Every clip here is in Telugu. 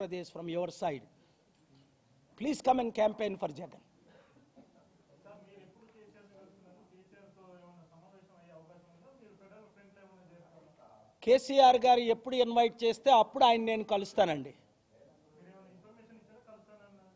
Pradesh from your side. Please come and campaign for Jagan. Sir మీరు ఎప్పుడు కేసీఆర్ కలుస్తున్నారు కేసీఆర్తో ఏమైనా సమావేశం అయ్యే అవకాశం ఉందా మీరు ఫెడరల్ ఫ్రంట్ ఏమైనా చేస్తారా కేసీఆర్ గారు ఎప్పుడు ఇన్వైట్ చేస్తే అప్పుడు ఆయన నేను కలుస్తానండి మీరు ఏమైనా ఇన్ఫర్మేషన్ ఇచ్చారా కలుస్తానన్నా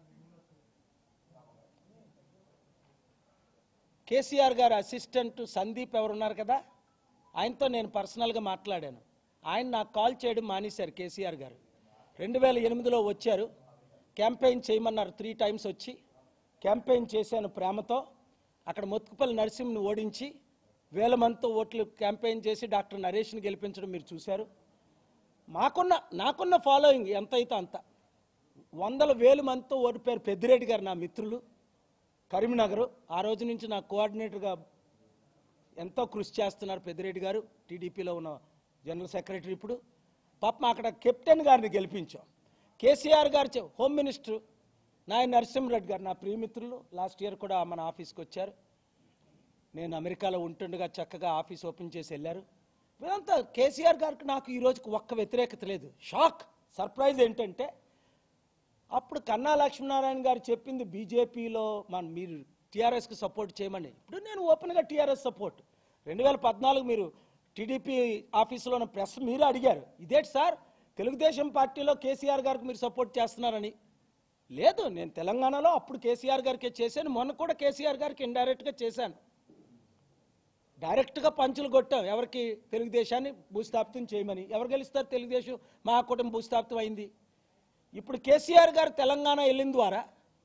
కేసీఆర్ గారు అసిస్టెంట్ సందీప్ ఎవరున్నారు కదా ఆయనతో నేను పర్సనల్గా మాట్లాడాను ఆయన నాకు కాల్ చేయడం మానేశారు కేసీఆర్ గారు రెండు వేల ఎనిమిదిలో వచ్చారు క్యాంపెయిన్ చేయమన్నారు త్రీ టైమ్స్ వచ్చి క్యాంపెయిన్ చేశాను ప్రేమతో అక్కడ మొత్తుకుపల్లి నరసింహని ఓడించి వేల మందితో ఓట్లు క్యాంపెయిన్ చేసి డాక్టర్ నరేష్ని గెలిపించడం మీరు చూశారు మాకున్న నాకున్న ఫాలోయింగ్ ఎంత అయితే అంత వందల వేల మందితో ఓడిపోయారు పెద్దిరెడ్డి గారు నా మిత్రులు కరీంనగర్ ఆ రోజు నుంచి నా కోఆర్డినేటర్గా ఎంతో కృషి చేస్తున్నారు పెద్దిరెడ్డి గారు టీడీపీలో ఉన్న జనరల్ సెక్రటరీ ఇప్పుడు పాపం అక్కడ కెప్టెన్ గారిని గెలిపించాం కేసీఆర్ గారు చె- హోమ్ మినిస్టర్ నాయ నరసింహరెడ్డి గారు నా ప్రియమిత్రులు లాస్ట్ ఇయర్ కూడా మన ఆఫీస్కి వచ్చారు నేను అమెరికాలో ఉంటుండగా చక్కగా ఆఫీస్ ఓపెన్ చేసి వెళ్ళారు వీరంతా కేసీఆర్ గారికి నాకు ఈ రోజుకి ఒక్క వ్యతిరేకత లేదు షాక్ సర్ప్రైజ్ ఏంటంటే అప్పుడు కన్నా లక్ష్మీనారాయణ గారు చెప్పింది బీజేపీలో మన మీరు టీఆర్ఎస్కి సపోర్ట్ చేయమని ఇప్పుడు నేను ఓపెన్గా టీఆర్ఎస్ సపోర్ట్ రెండు వేల పద్నాలుగు మీరు టీడీపీ ఆఫీసులో ఉన్న ప్రెస్ మీరు అడిగారు ఇదేంటి సార్ తెలుగుదేశం పార్టీలో కేసీఆర్ గారికి మీరు సపోర్ట్ చేస్తున్నారని లేదు నేను తెలంగాణలో అప్పుడు కేసీఆర్ గారికే చేశాను మొన్న కూడా కేసీఆర్ గారికి ఇండైరెక్ట్గా చేశాను డైరెక్ట్గా పంచులు కొట్టాం ఎవరికి తెలుగుదేశాన్ని భూస్థాపితం చేయమని ఎవరు గెలుస్తారు తెలుగుదేశం మా కుటుంబం భూస్థాపితం అయింది ఇప్పుడు కేసీఆర్ గారు తెలంగాణ వెళ్ళిన ద్వారా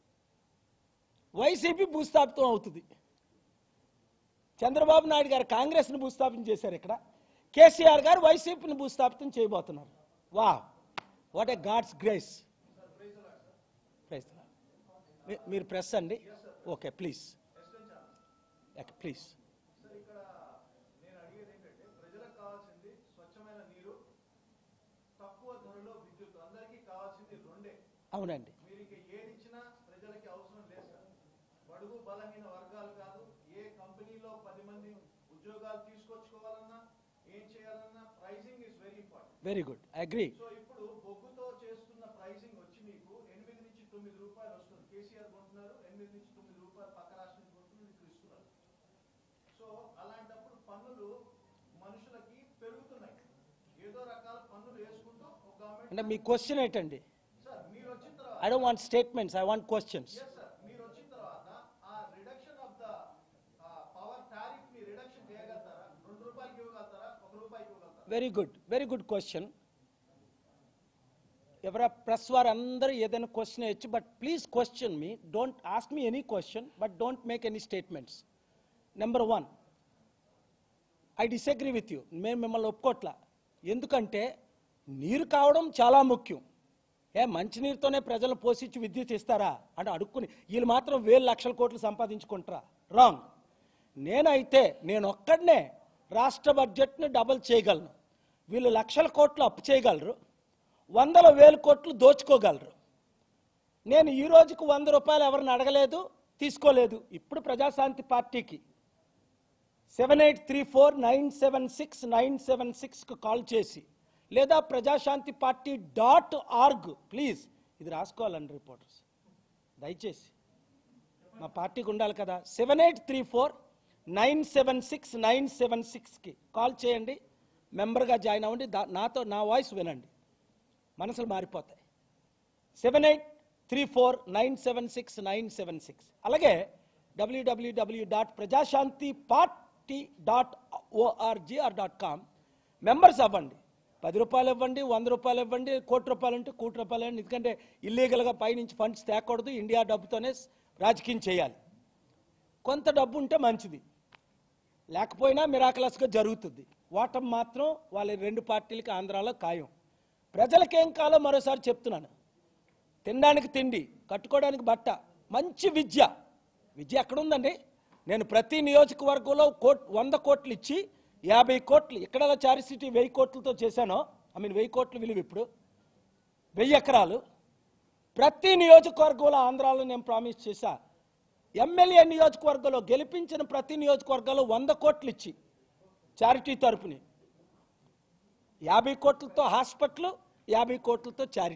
వైసీపీ భూస్థాపితం అవుతుంది చంద్రబాబు నాయుడు గారు కాంగ్రెస్ని భూస్థాపితం చేశారు ఇక్కడ కేసీఆర్ గారు వైసీపీని భూస్థాపితం చేయబోతున్నారు వా what a God's grace praise మీరు ప్రెస్ అండి ఓకే ప్లీజ్ ప్లీజ్ సార్ ఇక్కడ నేను అడిగేది ఏంటంటే ప్రజలకు కావాల్సింది స్వచ్ఛమైన నీరు తక్కువ ధరలో విద్యుత్ అందరికీ కావాల్సింది రెండే అవునండి మీరు ఇక ఏది ఇచ్చినా ప్రజలకి అవసరం లేదు సార్ బడుగు బలహీన వర్గాలు కాదు ఏ కంపెనీలో పది మంది ఉద్యోగాలు తీసుకొచ్చుకోవాలన్నా ఏం చేయాలన్నా pricing is very important very good agree so ఇప్పుడు బొగ్గుతో చేస్తున్న ప్రైసింగ్ వచ్చి మీకు ఎనిమిది నుంచి తొమ్మిది రూపాయలు వస్తుంది కేసీఆర్ కొంటున్నారు ఎనిమిది నుంచి తొమ్మిది రూపాయలు పక్క రాష్ట్రం నుంచి కొంటున్నారు మీకు ఇస్తున్నారు సో అలాంటప్పుడు పన్నులు మనుషులకి పెరుగుతున్నాయి ఏదో రకాల పన్నులు వేసుకుంటూ ఒక గవర్నమెంట్ అంటే మీ క్వశ్చన్ ఏంటండి సార్ మీరు వచ్చిన తర్వాత I don't want statements I want questions yes sir మీరు వచ్చిన తర్వాత ఆ reduction of the power tariff ని రిడక్షన్ చేయగలుగుతారా రెండు రూపాయలకి ఇవ్వగలుగుతారా ఒక రూపాయికి ఇవ్వగలుగుతారా very good very good question ఎవరా ప్రెస్ వారు అందరూ ఏదైనా క్వశ్చన్ వేయచ్చు but please question me don't ask me any question but don't make any statements number one I disagree with you మేము మిమ్మల్ని ఒప్పుకోట్లా ఎందుకంటే నీరు కావడం చాలా ముఖ్యం ఏ మంచినీరుతోనే ప్రజలు పోషించి విద్యుత్ ఇస్తారా అని అడుక్కుని వీళ్ళు మాత్రం వేలు లక్షల కోట్లు సంపాదించుకుంటారా రాంగ్ నేనైతే నేను ఒక్కడనే రాష్ట్ర బడ్జెట్ని డబుల్ చేయగలను వీళ్ళు లక్షల కోట్లు అప్పు చేయగలరు వందల వేల కోట్లు దోచుకోగలరు నేను ఈ రోజుకు వంద రూపాయలు ఎవరిని అడగలేదు తీసుకోలేదు ఇప్పుడు ప్రజాశాంతి పార్టీకి seven eight three four nine seven six nine seven సిక్స్కి కాల్ చేసి లేదా Praja Shanti party dot org please ఇది రాసుకోవాలండి రిపోర్టర్స్ దయచేసి మా పార్టీకి ఉండాలి కదా seven eight three four nine seven six nine seven సిక్స్కి కాల్ చేయండి మెంబర్గా జాయిన్ అవ్వండి దా- నాతో నా వాయిస్ వినండి మనసులు మారిపోతాయి seven eight three four nine seven six nine seven six అలాగే WWW dot Praja Shanti party dot ORG or dot com members అవ్వండి పది రూపాయలు ఇవ్వండి వంద రూపాయలు ఇవ్వండి కోటి రూపాయలు అంటే కోటి రూపాయలు ఇవ్వండి ఎందుకంటే ఇల్లీగల్గా పైనుంచి ఫండ్స్ తేకూడదు ఇండియా డబ్బుతోనే రాజకీయం చేయాలి కొంత డబ్బు ఉంటే మంచిది లేకపోయినా మిరాకలస్గా జరుగుతుంది ఓటం మాత్రం వాళ్ళ రెండు పార్టీలకి ఆంధ్రాలో ఖాయం ప్రజలకేం కాలో మరోసారి చెప్తున్నాను తినడానికి తిండి కట్టుకోవడానికి బట్ట మంచి విద్య విద్య ఎక్కడ ఉందండి నేను ప్రతి నియోజకవర్గంలో కోట్ వంద కోట్లు ఇచ్చి యాభై కోట్లు ఇక్కడ చారి సిటీ వెయ్యి కోట్లతో చేశానో ఐ మీన్ వెయ్యి కోట్లు విలువ ఇప్పుడు వెయ్యి ఎకరాలు ప్రతి నియోజకవర్గంలో ఆంధ్రాలో నేను ప్రామిస్ చేశా ఎమ్మెల్యే నియోజకవర్గంలో గెలిపించిన ప్రతి నియోజకవర్గంలో వంద కోట్లు ఇచ్చి చారిటీ తరపుని యాభై కోట్లతో హాస్పిటల్ యాభై కోట్లతో చారిటీ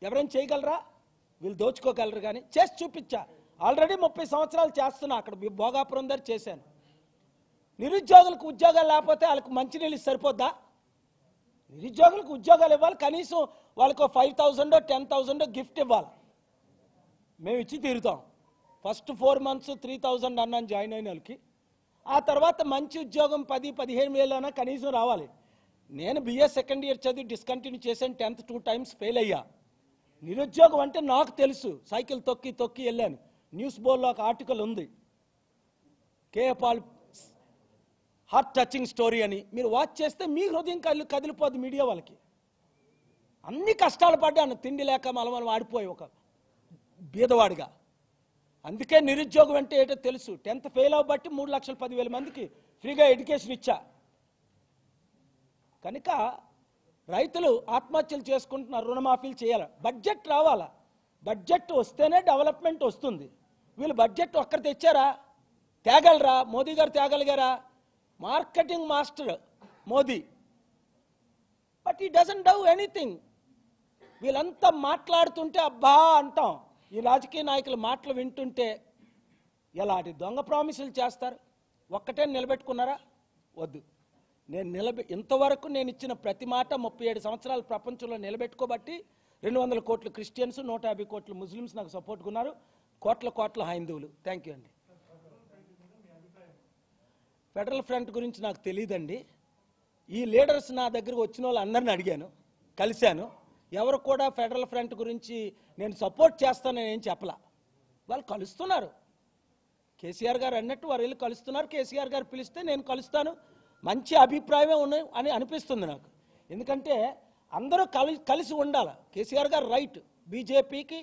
ఎవరైనా చేయగలరా వీళ్ళు దోచుకోగలరు కానీ చేసి చూపించా ఆల్రెడీ ముప్పై సంవత్సరాలు చేస్తున్నా అక్కడ మీ భోగాపురం దగ్గర చేశాను నిరుద్యోగులకు ఉద్యోగాలు లేకపోతే వాళ్ళకి మంచినీళ్ళు సరిపోద్దా నిరుద్యోగులకు ఉద్యోగాలు ఇవ్వాలి కనీసం వాళ్ళకు ఫైవ్ థౌజండో టెన్ థౌజండో గిఫ్ట్ ఇవ్వాలి మేము ఇచ్చి తీరుతాం first four months three thousand అన్నాను జాయిన్ అయిన వాళ్ళకి ఆ తర్వాత మంచి ఉద్యోగం పది పదిహేను వేలైనా కనీసం రావాలి నేను బిఏ సెకండ్ ఇయర్ చదివి డిస్కంటిన్యూ చేశాను టెన్త్ టూ టైమ్స్ ఫెయిల్ అయ్యా నిరుద్యోగం అంటే నాకు తెలుసు సైకిల్ తొక్కి తొక్కి వెళ్ళాను న్యూస్ బోర్డ్లో ఒక ఆర్టికల్ ఉంది KA Paul heart touching story అని మీరు వాచ్ చేస్తే మీ హృదయం కదిలి కదిలిపోద్ది మీడియా వాళ్ళకి అన్ని కష్టాలు పడ్డాను తిండి లేక మలమలం ఆడిపోయి ఒక బీదవాడిగా అందుకే నిరుద్యోగం అంటే ఏంటో తెలుసు టెన్త్ ఫెయిల్ అవ్వబట్టి మూడు లక్షల పదివేల మందికి ఫ్రీగా ఎడ్యుకేషన్ ఇచ్చా కనుక రైతులు ఆత్మహత్యలు చేసుకుంటున్నారు రుణమాఫీలు చేయాలి బడ్జెట్ రావాలా బడ్జెట్ వస్తేనే డెవలప్మెంట్ వస్తుంది వీళ్ళు బడ్జెట్ ఒక్కరు తెచ్చారా తేగలరా మోదీ గారు తేగలిగారా marketing master Modi but he doesn't do anything వీళ్ళంతా మాట్లాడుతుంటే అబ్బా అంటాం ఈ రాజకీయ నాయకుల మాటలు వింటుంటే ఎలాంటి దొంగ ప్రామిసులు చేస్తారు ఒక్కటే నిలబెట్టుకున్నారా వద్దు నేను నిలబె ఇంతవరకు నేను ఇచ్చిన ప్రతి మాట ముప్పై ఏడు సంవత్సరాల ప్రపంచంలో నిలబెట్టుకోబట్టి రెండు వందల కోట్ల క్రిస్టియన్స్ నూట యాభై కోట్ల ముస్లిమ్స్ నాకు సపోర్ట్ ఉన్నారు కోట్ల కోట్ల హైందువులు థ్యాంక్ యూ అండి ఫెడరల్ ఫ్రంట్ గురించి నాకు తెలియదండి ఈ లీడర్స్ నా దగ్గరకు వచ్చిన వాళ్ళు అందరిని అడిగాను కలిశాను ఎవరు కూడా ఫెడరల్ ఫ్రంట్ గురించి నేను సపోర్ట్ చేస్తానని ఏం చెప్పలా వాళ్ళు కలుస్తున్నారు కేసీఆర్ గారు అన్నట్టు వారు వెళ్ళి కలుస్తున్నారు కేసీఆర్ గారు పిలిస్తే నేను కలుస్తాను మంచి అభిప్రాయమే ఉన్నాయి అని అనిపిస్తుంది నాకు ఎందుకంటే అందరూ కలి కలిసి ఉండాలి కేసీఆర్ గారు రైట్ బీజేపీకి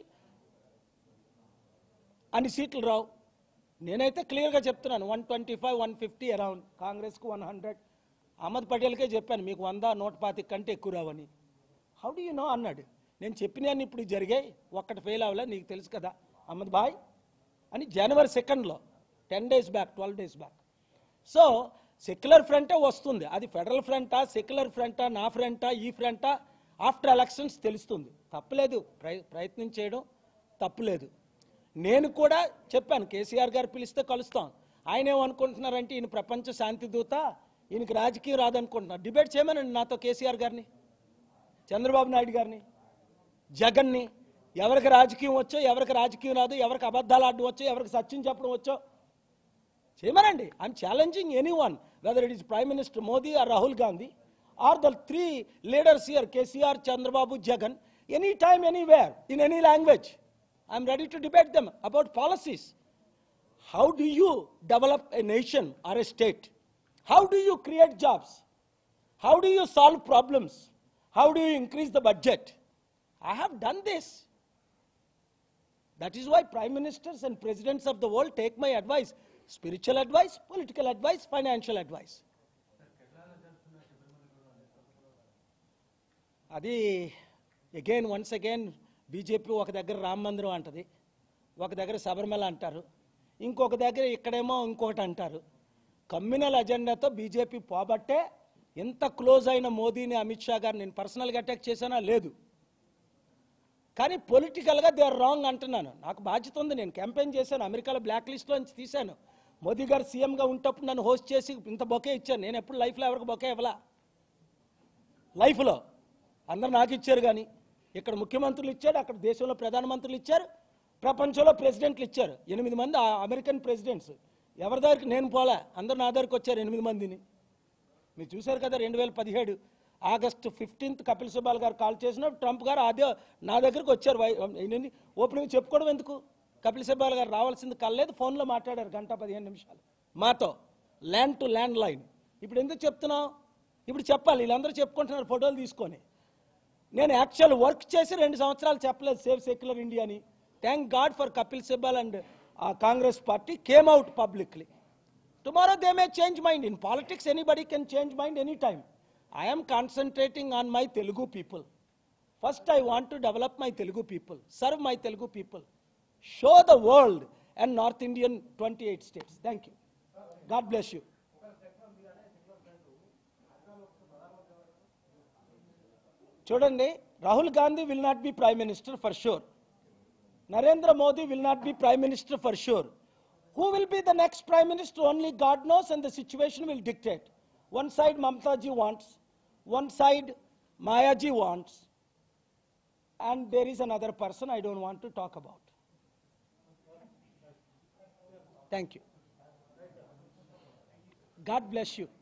అన్ని సీట్లు రావు నేనైతే క్లియర్గా చెప్తున్నాను one twenty five one fifty around కాంగ్రెస్కు వన్ హండ్రెడ్ అహ్మద్ పటేల్కే చెప్పాను మీకు వంద నూట పాతి కంటే ఎక్కువ రావని హౌ డు యూ నో అన్నాడు నేను చెప్పినాను ఇప్పుడు జరిగాయి ఒక్కటి ఫెయిల్ అవ్వలే నీకు తెలుసు కదా అహ్మద్ బాయ్ అని జనవరి సెకండ్లో ten days back twelve days back so secular ఫ్రంటే వస్తుంది అది ఫెడరల్ ఫ్రంటా సెక్యులర్ ఫ్రంటా నా ఫ్రంటా ఈ ఫ్రంటా ఆఫ్టర్ ఎలక్షన్స్ తెలుస్తుంది తప్పులేదు ప్రయ ప్రయత్నం చేయడం తప్పులేదు నేను కూడా చెప్పాను కేసీఆర్ గారు పిలిస్తే కలుస్తాం ఆయన ఏమనుకుంటున్నారంటే ఈయన ప్రపంచ శాంతి దూత ఈయనకి రాజకీయం రాదనుకుంటున్నారు డిబేట్ చేయమనండి నాతో కేసీఆర్ గారిని చంద్రబాబు నాయుడు గారిని జగన్ని ఎవరికి రాజకీయం వచ్చో ఎవరికి రాజకీయం రాదు ఎవరికి అబద్ధాలు ఆడడం వచ్చో ఎవరికి సత్యం చెప్పడం వచ్చో చేయమనండి I'm challenging anyone whether it is prime minister Modi or Rahul Gandhi or the three leaders here KCR Chandrababu Jagan any time anywhere in any language I'm ready to debate them about policies how do you develop a nation or a state? How do you create jobs? How do you solve problems? How do you increase the budget? I have done this. That is why prime ministers and presidents of the world take my advice spiritual advice, political advice, financial advice. అది అగైన్ వన్స్ అగైన్ బీజేపీ ఒక దగ్గర రామ మందిరం అంటది ఒక దగ్గర శబరిమల అంటారు ఇంకొక దగ్గర ఇక్కడేమో ఇంకొకటి అంటారు కమ్యూనల్ అజెండాతో బీజేపీ పోబట్టే ఎంత క్లోజ్ అయిన మోదీని అమిత్ షా గారు నేను పర్సనల్గా అటాక్ చేశానా లేదు కానీ పొలిటికల్గా దే ఆర్ రాంగ్ అంటున్నాను నాకు బాధ్యత ఉంది నేను క్యాంపెయిన్ చేశాను అమెరికాలో బ్లాక్ లిస్ట్లో నుంచి తీశాను మోదీ గారు సీఎంగా ఉంటప్పుడు నన్ను హోస్ట్ చేసి ఇంత బొకే ఇచ్చాను నేను ఎప్పుడు లైఫ్లో ఎవరికి బొకే ఇవ్వలా లైఫ్లో అందరు నాకు ఇచ్చారు కానీ ఇక్కడ ముఖ్యమంత్రులు ఇచ్చారు అక్కడ దేశంలో ప్రధానమంత్రులు ఇచ్చారు ప్రపంచంలో ప్రెసిడెంట్లు ఇచ్చారు ఎనిమిది మంది ఆ అమెరికన్ ప్రెసిడెంట్స్ ఎవరి దగ్గరికి నేను పోలే అందరు నా దగ్గరికి వచ్చారు ఎనిమిది మందిని మీరు చూశారు కదా రెండు వేల పదిహేడు ఆగస్టు ఫిఫ్టీన్త్ కపిల్ సిబాల్ గారు కాల్ చేసినప్పుడు ట్రంప్ గారు అదే నా దగ్గరికి వచ్చారు వై- ఏంటండి ఓపెనింగ్ చెప్పుకోవడం ఎందుకు కపిల్ సిబాల్ గారు రావాల్సింది కల్లేదు ఫోన్లో మాట్లాడారు గంట పదిహేను నిమిషాలు మాతో ల్యాండ్ టు ల్యాండ్ లైన్ ఇప్పుడు ఎందుకు చెప్తున్నాం ఇప్పుడు చెప్పాలి వీళ్ళందరూ చెప్పుకుంటున్నారు ఫోటోలు తీసుకొని నేను యాక్చువల్ వర్క్ చేసి రెండు సంవత్సరాలు చెప్పలేదు సేవ్ సెక్యులర్ ఇండియా అని thank God for Kapil Sibal and Congress party came out publicly tomorrow they may change mind in politics anybody can change mind any time I'm concentrating on my Telugu people first I want to develop my Telugu people serve my Telugu people show the world and north Indian twenty eight states thank you God bless you చూడండి Rahul Gandhi will not be prime minister for sure Narendra Modi will not be prime minister for sure who will be the next prime minister only God knows and the situation will dictate one side Mamata ji wants one side Maya ji wants and there is another person I don't want to talk about. Thank you. God bless you.